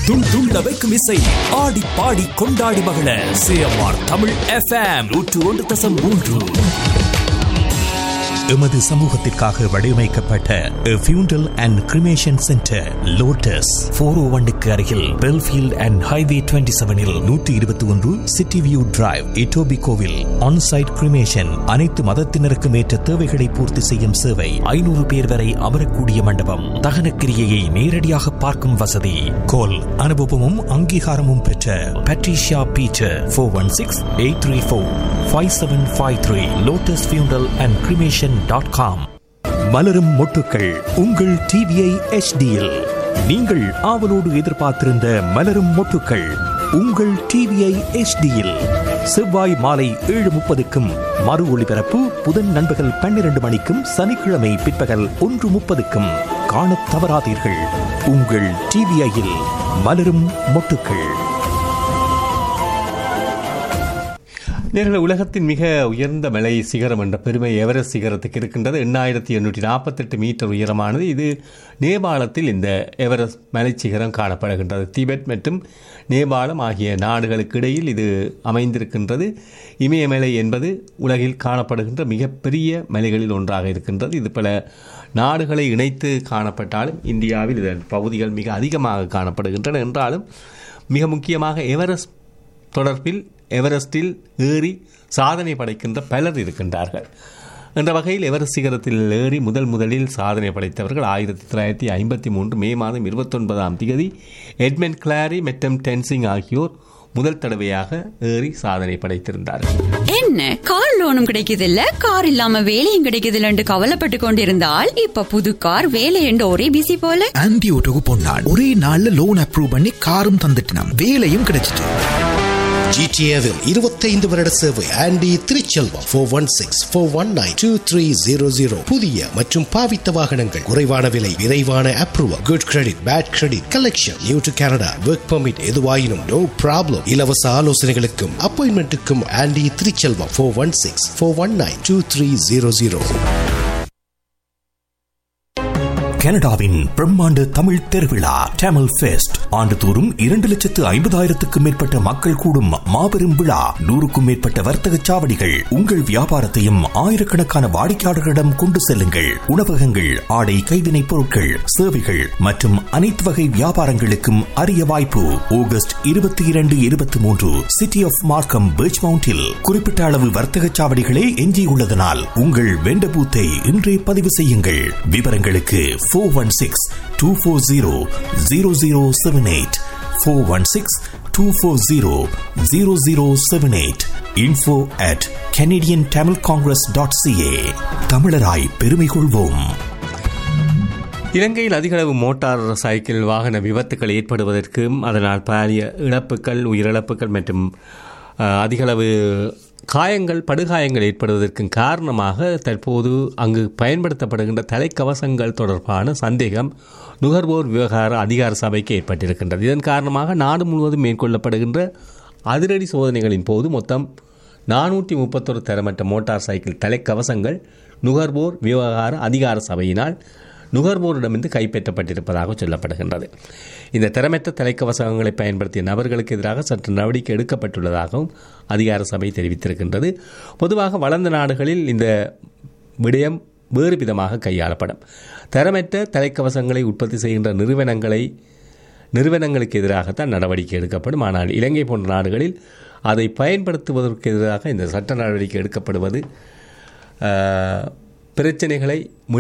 துள் துள்ள வைக்கும் இசை ஆடி பாடி கொண்டாடி மகள சிஎம்ஆர் தமிழ் எஃப்எம் நூற்று ஒன்று தசம் மூன்று எமது சமூகத்திற்காக வடிவமைக்கப்பட்ட funeral and cremation centre lotus four O ஒன்னுக்கு அருகில் பெல்ஃபீல்ட் அண்ட் ஹைவே டுவெண்ட்டி செவனில் நூற்றி இருபத்தி ஒன்று சிட்டி வியூ டிரைவ் இட்டோபி கோவில் ஆன்சைட் கிரிமேஷன் அனைத்து மதத்தினருக்கும் ஏற்ற தேவைகளை பூர்த்தி செய்யும் சேவை ஐநூறு பேர் வரை அமரக்கூடிய மண்டபம் தகனக்கிரியையை நேரடியாக பார்க்கும் வசதி கோல் அனுபவமும் அங்கீகாரமும் பெற்ற Patricia Beecher four one six eight three four five seven five three lotus funeral and cremation dot com மலரும் மொட்டுக்கள் உங்கள் டிவிஐ எச்டியில் நீங்கள் ஆவலோடு எதிர்பார்த்திருந்த மலரும் மொட்டுக்கள் உங்கள் டிவிஐ எச்டியில் செவ்வாய் மாலை ஏழு முப்பதுக்கும் மறு ஒளிபரப்பு புதன் நண்பகல் பன்னிரண்டு மணிக்கும் சனிக்கிழமை பிற்பகல் ஒன்று முப்பதுக்கும் காணத் தவறாதீர்கள் உங்கள் டிவிஐயில் மலரும் மொட்டுக்கள் நேர்கள் உலகத்தின் மிக உயர்ந்த மலை சிகரம் என்ற பெருமை எவரெஸ்ட் சிகரத்துக்கு இருக்கின்றது எண்ணாயிரத்தி எண்ணூற்றி நாற்பத்தெட்டு மீட்டர் உயரமானது இது நேபாளத்தில் இந்த எவரெஸ்ட் மலை சிகரம் காணப்படுகின்றது திபெத் மற்றும் நேபாளம் ஆகிய நாடுகளுக்கு இடையில் இது அமைந்திருக்கின்றது இமயமலை என்பது உலகில் காணப்படுகின்ற மிகப்பெரிய மலைகளில் ஒன்றாக இருக்கின்றது இது பல நாடுகளை இணைத்து காணப்பட்டாலும் இந்தியாவில் இதன் பகுதிகள் மிக அதிகமாக காணப்படுகின்றன என்றாலும் மிக முக்கியமாக எவரெஸ்ட் தொடர்பில் எவரெஸ்டில் ஏறி சாதனை படைக்கின்ற பலர் இருக்கின்றார்கள் என்ற வகையில் எவரெஸ்ட் சிகரத்தில் ஏறி முதல் முதலில் சாதனை படைத்தவர்கள் ஆயிரத்தி தொள்ளாயிரத்தி ஐம்பத்தி மூன்று மே மாதம் இருபத்தொன்பதாம் தேதி எட்மெண்ட் கிளாரி மெட்டம் டென்சிங் ஆகியோர் முதல் தடவையாக ஏறி சாதனை படைத்திருந்தார்கள் என்ன கார் லோனும் கிடைக்குதில்ல கார் இல்லாம வேலையும் கிடைக்குதில்லன்னு கவலைப்பட்டு கொண்டிருந்தால் இப்ப புது கார் வேலை என்று ஒரே பிசி போல ஆன்டி ஓட்டோக்கு பொன்னாள் ஒரே நாள்ல லோன் அப்ரூவ் பண்ணி காரும் தந்துட்டினான் வேலையும் கிடைச்சிட்டு ஜிடிஏவில் இருபத்தைந்து வருட சேவை Andy Thiruchelvam four one six four one nine two three zero zero புதிய மற்றும் பாவித்த வாகனங்கள் குறைவான விலை விரைவான approval good credit bad credit collection new to Canada work permit எதுவாயினும் நோ ப்ராப்ளம் இலவச ஆலோசனைகளுக்கும் அப்பாயின்மெண்ட்டுக்கும் Andy Thiruchelvam four one six four one nine two three zero zero கனடாவின் பிரம்மாண்ட தமிழ் திருவிழா டேமல் ஃபெஸ்ட் ஆண்டுதோறும் இரண்டு லட்சத்து ஐம்பதாயிரத்துக்கும் மேற்பட்ட மக்கள் கூடும் மாபெரும் விழா நூறுக்கும் மேற்பட்ட வர்த்தக சாவடிகள் உங்கள் வியாபாரத்தையும் ஆயிரக்கணக்கான வாடிக்கையாளர்களிடம் கொண்டு செல்லுங்கள் உணவகங்கள் ஆடை கைவினைப் பொருட்கள் சேவைகள் மற்றும் அனைத்து வகை வியாபாரங்களுக்கும் அரிய வாய்ப்பு ஆகஸ்ட் இருபத்தி இரண்டு இருபத்தி மூன்று சிட்டி ஆஃப் மார்க்கம் பீச் மவுண்டில் குறிப்பிட்ட அளவு வர்த்தக சாவடிகளே எஞ்சியுள்ளதனால் உங்கள் வெண்ட பூத்தை இன்றே பதிவு செய்யுங்கள் விவரங்களுக்கு four one six two four zero zero zero seven eight four one six two four zero zero zero seven eight info at Canadian Tamil congress dot CA தமிழராய் பெருமை கொள்வோம் இலங்கையில் அதிகளவு மோட்டார் சைக்கிள் வாகன விபத்துக்கள் ஏற்படுவதற்கும் அதனால் பாரிய இழப்புகள் உயிரிழப்புகள் மற்றும் அஹ், அதிகளவு காயங்கள் படுகாயங்கள் ஏற்படுவதற்கும் காரணமாக தற்போது அங்கு பயன்படுத்தப்படுகின்ற தலைக்கவசங்கள் தொடர்பான சந்தேகம் நுகர்வோர் விவகார அதிகார சபைக்கு ஏற்பட்டிருக்கின்றது இதன் காரணமாக நாடு முழுவதும் மேற்கொள்ளப்படுகின்ற அதிரடி சோதனைகளின் போது மொத்தம் நானூற்றி முப்பத்தொரு தரமற்ற மோட்டார் சைக்கிள் தலைக்கவசங்கள் நுகர்வோர் விவகார அதிகார சபையினால் நுகர்வோரிடமிருந்து கைப்பற்றப்பட்டிருப்பதாக சொல்லப்படுகின்றது இந்த திறமற்ற தலைக்கவசங்களை பயன்படுத்திய நபர்களுக்கு எதிராக சற்று நடவடிக்கை எடுக்கப்பட்டுள்ளதாகவும் அதிகார சபை தெரிவித்திருக்கின்றது பொதுவாக வளர்ந்த நாடுகளில் இந்த விடயம் வேறு விதமாக கையாளப்படும் தரமற்ற தலைக்கவசங்களை உற்பத்தி செய்கின்ற நிறுவனங்களை நிறுவனங்களுக்கு எதிராகத்தான் நடவடிக்கை எடுக்கப்படும் ஆனால் இலங்கை போன்ற நாடுகளில் அதை பயன்படுத்துவதற்கு எதிராக இந்த சட்ட நடவடிக்கை எடுக்கப்படுவது அஹ், பிரச்சனைகளை